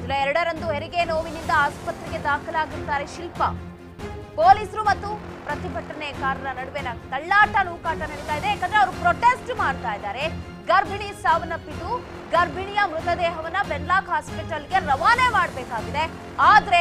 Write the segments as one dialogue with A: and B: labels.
A: July ಎರಡರಂದು ಹೆರಿಗೆ ನೋವಿನಿಂದ ಆಸ್ಪತ್ರೆಗೆ ದಾಖಲಾಗಿರ್ತಾರೆ ಶಿಲ್ಪ ಪೊಲೀಸರು ಮತ್ತು ಪ್ರತಿಭಟನೆಕಾರರ ನಡುವಿನ ತಳ್ಳಾಟ ನೂಕಾಟ ನಡೀತಾ ಇದೆ ಯಾಕಂದ್ರೆ ಅವರು ಪ್ರೊಟೆಸ್ಟ್ ಮಾಡ್ತಾ ಇದ್ದಾರೆ ಗರ್ಭಿಣಿ ಸಾವನ್ನಪ್ಪಿದ್ದು ಗರ್ಭಿಣಿಯ ಮೃತದೇಹವನ್ನ ಬೆನ್ಲಾಕ್ ಹಾಸ್ಪಿಟಲ್ಗೆ ರವಾನೆ ಮಾಡಬೇಕಾಗಿದೆ ಆದ್ರೆ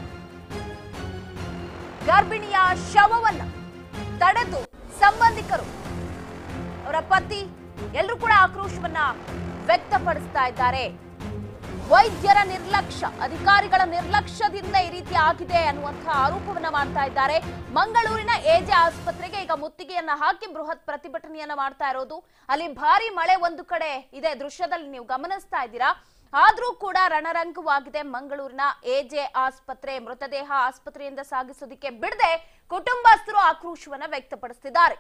A: ಗರ್ಭಿಣಿಯ ಶವವನ್ನ ತಡೆದು ಸಂಬಂಧಿಕರು ಅವರ ಪತಿ ಎಲ್ಲರೂ ಕೂಡ ಆಕ್ರೋಶವನ್ನ ವ್ಯಕ್ತಪಡಿಸ್ತಾ ಇದ್ದಾರೆ ವೈದ್ಯರ ನಿರ್ಲಕ್ಷ್ಯ ಅಧಿಕಾರಿಗಳ ನಿರ್ಲಕ್ಷ್ಯದಿಂದ ಈ ರೀತಿ ಆಗಿದೆ ಅನ್ನುವಂತಹ ಆರೋಪವನ್ನ ಮಾಡ್ತಾ ಇದ್ದಾರೆ ಮಂಗಳೂರಿನ ಎಜೆ ಆಸ್ಪತ್ರೆಗೆ ಈಗ ಮುತ್ತಿಗೆಯನ್ನ ಹಾಕಿ ಬೃಹತ್ ಪ್ರತಿಭಟನೆಯನ್ನ ಮಾಡ್ತಾ ಇರೋದು ಅಲ್ಲಿ ಭಾರಿ ಮಳೆ ಒಂದು ಕಡೆ ಇದೆ ದೃಶ್ಯದಲ್ಲಿ ನೀವು ಗಮನಿಸ್ತಾ ಇದ್ದೀರಾ ಆದ್ರೂ ಕೂಡ ರಣರಂಗವಾಗಿದೆ ಮಂಗಳೂರಿನ ಎಜೆ ಆಸ್ಪತ್ರೆ ಮೃತದೇಹ ಆಸ್ಪತ್ರೆಯಿಂದ ಸಾಗಿಸೋದಕ್ಕೆ ಬಿಡದೆ ಕುಟುಂಬಸ್ಥರು ಆಕ್ರೋಶವನ್ನ ವ್ಯಕ್ತಪಡಿಸುತ್ತಿದ್ದಾರೆ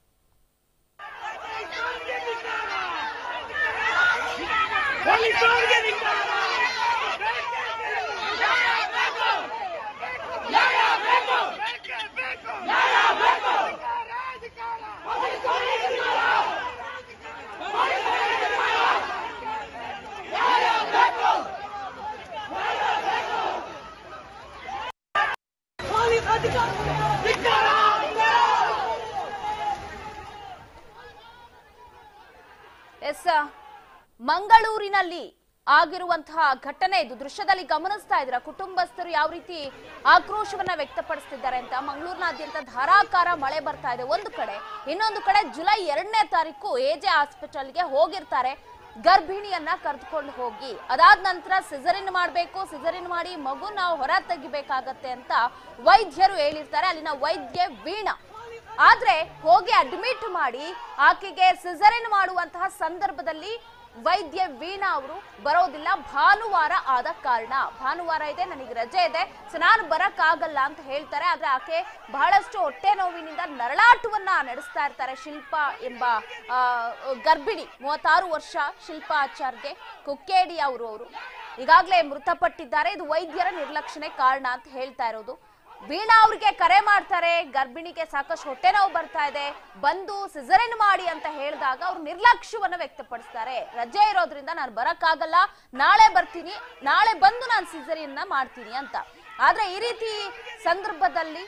A: ಎಸ್ ಮಂಗಳೂರಿನಲ್ಲಿ ಆಗಿರುವಂತಹ ಘಟನೆ ಇದು ದೃಶ್ಯದಲ್ಲಿ ಗಮನಿಸ್ತಾ ಇದ್ದೀರಾ ಕುಟುಂಬಸ್ಥರು ಯಾವ ರೀತಿ ಆಕ್ರೋಶವನ್ನ ವ್ಯಕ್ತಪಡಿಸ್ತಿದ್ದಾರೆ ಅಂತ ಮಂಗಳೂರಿನಾದ್ಯಂತ ಧಾರಾಕಾರ ಮಳೆ ಬರ್ತಾ ಇದೆ ಒಂದು ಕಡೆ ಇನ್ನೊಂದು ಕಡೆ ಜುಲೈ ಎರಡನೇ ತಾರೀಕು ಎಜೆ ಹಾಸ್ಪಿಟಲ್ಗೆ ಹೋಗಿರ್ತಾರೆ ಗರ್ಭಿಣಿಯನ್ನ ಕರೆದುಕೊಂಡು ಹೋಗಿ ಅದಾದ ನಂತರ ಸಿಸರಿನ್ ಮಾಡಬೇಕು ಸಿಸರಿನ್ ಮಾಡಿ ಮಗು ನಾವು ಹೊರ ತೆಗಿಬೇಕಾಗತ್ತೆ ಅಂತ ವೈದ್ಯರು ಹೇಳಿರ್ತಾರೆ ಅಲ್ಲಿನ ವೈದ್ಯ ವೀಣಾ ಆದ್ರೆ ಹೋಗಿ ಅಡ್ಮಿಟ್ ಮಾಡಿ ಆಕೆಗೆ ಸಿಸರಿನ್ ಮಾಡುವಂತಹ ಸಂದರ್ಭದಲ್ಲಿ ವೈದ್ಯ ವೀಣಾ ಅವರು ಬರೋದಿಲ್ಲ ಭಾನುವಾರ ಆದ ಕಾರಣ ಭಾನುವಾರ ಇದೆ ನನಗೆ ರಜೆ ಇದೆ ಸೊ ನಾನು ಬರಕ್ಕಾಗಲ್ಲ ಅಂತ ಹೇಳ್ತಾರೆ ಆದ್ರೆ ಆಕೆ ಬಹಳಷ್ಟು ಹೊಟ್ಟೆ ನೋವಿನಿಂದ ನರಳಾಟವನ್ನ ನಡೆಸ್ತಾ ಇರ್ತಾರೆ ಶಿಲ್ಪ ಎಂಬ ಆ, ಗರ್ಭಿಣಿ ಮೂವತ್ತಾರು ವರ್ಷ ಶಿಲ್ಪ ಆಚಾರ್ಗೆ ಕುಕ್ಕೇಡಿ ಅವರು ಅವರು ಈಗಾಗಲೇ ಮೃತಪಟ್ಟಿದ್ದಾರೆ ಇದು ವೈದ್ಯರ ನಿರ್ಲಕ್ಷಣೆ ಕಾರಣ ಅಂತ ಹೇಳ್ತಾ ಇರೋದು ವೀಣಾ ಅವ್ರಿಗೆ ಕರೆ ಮಾಡ್ತಾರೆ ಗರ್ಭಿಣಿಗೆ ಸಾಕಷ್ಟು ಹೊಟ್ಟೆ ನೋವು ಬರ್ತಾ ಇದೆ ಬಂದು ಸಿಸರಿನ್ ಮಾಡಿ ಅಂತ ಹೇಳಿದಾಗ ಅವ್ರು ನಿರ್ಲಕ್ಷ್ಯವನ್ನ ವ್ಯಕ್ತಪಡಿಸ್ತಾರೆ ರಜೆ ಇರೋದ್ರಿಂದ ನಾನು ಬರಕ್ಕಾಗಲ್ಲ ನಾಳೆ ಬರ್ತೀನಿ ನಾಳೆ ಬಂದು ನಾನು ಸಿಸರಿನ್ನ ಮಾಡ್ತೀನಿ ಅಂತ ಆದ್ರೆ ಈ ರೀತಿ ಸಂದರ್ಭದಲ್ಲಿ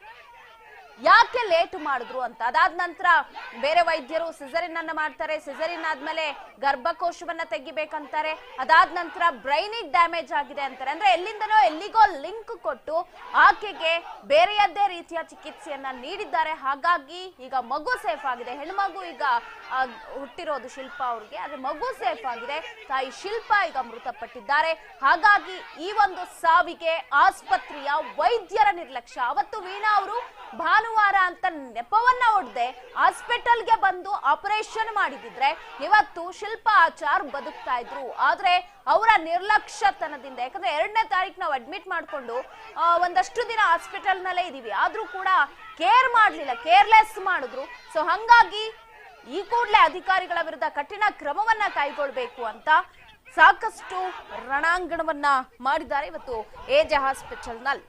A: ಯಾಕೆ ಲೇಟ್ ಮಾಡಿದ್ರು ಅಂತ ಅದಾದ ನಂತರ ಬೇರೆ ವೈದ್ಯರು ಸಿಸರಿನ್ ಅನ್ನ ಮಾಡ್ತಾರೆ ಸಿಸರಿನ್ ಆದ್ಮೇಲೆ ಗರ್ಭಕೋಶವನ್ನ ತೆಗಿಬೇಕಂತಾರೆ ಅದಾದ ನಂತರ ಬ್ರೈನಿಗೆ ಡ್ಯಾಮೇಜ್ ಆಗಿದೆ ಅಂತಾರೆ ಅಂದ್ರೆ ಎಲ್ಲಿಂದನೋ ಎಲ್ಲಿಗೋ ಲಿಂಕ್ ಕೊಟ್ಟು ಆಕೆಗೆ ಬೇರೆಯದ್ದೇ ರೀತಿಯ ಚಿಕಿತ್ಸೆಯನ್ನ ನೀಡಿದ್ದಾರೆ ಹಾಗಾಗಿ ಈಗ ಮಗು ಸೇಫ್ ಆಗಿದೆ ಹೆಣ್ಮಗು ಈಗ ಆ, ಹುಟ್ಟಿರೋದು ಶಿಲ್ಪ ಅವ್ರಿಗೆ ಆದ್ರೆ ಮಗು ಸೇಫ್ ಆಗಿದೆ ತಾಯಿ ಶಿಲ್ಪ ಈಗ ಮೃತಪಟ್ಟಿದ್ದಾರೆ ಹಾಗಾಗಿ ಈ ಒಂದು ಸಾವಿಗೆ ಆಸ್ಪತ್ರೆಯ ವೈದ್ಯರ ನಿರ್ಲಕ್ಷ್ಯ ಅವತ್ತು ವೀಣಾ ಅವರು ಭಾನುವಾರ ಅಂತ ನೆಪವನ್ನ ಹೊಡೆದೆ ಹಾಸ್ಪಿಟಲ್ಗೆ ಬಂದು ಆಪರೇಷನ್ ಮಾಡಿದಿದ್ರೆ ಇವತ್ತು ಶಿಲ್ಪ ಆಚಾರ್ ಬದುಕ್ತಾ ಇದ್ರು ಆದ್ರೆ ಅವರ ನಿರ್ಲಕ್ಷ್ಯತನದಿಂದ ಯಾಕಂದ್ರೆ ಎರಡನೇ ತಾರೀಕು ನಾವು ಅಡ್ಮಿಟ್ ಮಾಡ್ಕೊಂಡು ಆ, ಒಂದಷ್ಟು ದಿನ ಹಾಸ್ಪಿಟಲ್ ನಲ್ಲೇ ಇದೀವಿ ಆದ್ರೂ ಕೂಡ ಕೇರ್ ಮಾಡ್ಲಿಲ್ಲ ಕೇರ್ಲೆಸ್ ಮಾಡಿದ್ರು ಸೊ ಹಂಗಾಗಿ ಈ ಕೂಡಲೇ ಅಧಿಕಾರಿಗಳ ವಿರುದ್ಧ ಕಠಿಣ ಕ್ರಮವನ್ನ ಕೈಗೊಳ್ಬೇಕು ಅಂತ ಸಾಕಷ್ಟು ರಣಾಂಗಣವನ್ನ ಮಾಡಿದ್ದಾರೆ ಇವತ್ತು ಏಜೆ ಹಾಸ್ಪಿಟಲ್ ನಲ್ಲಿ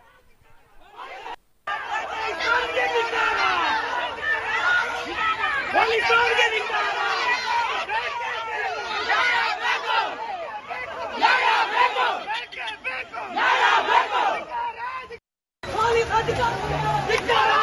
B: ಧಿಕ್ಕಾರ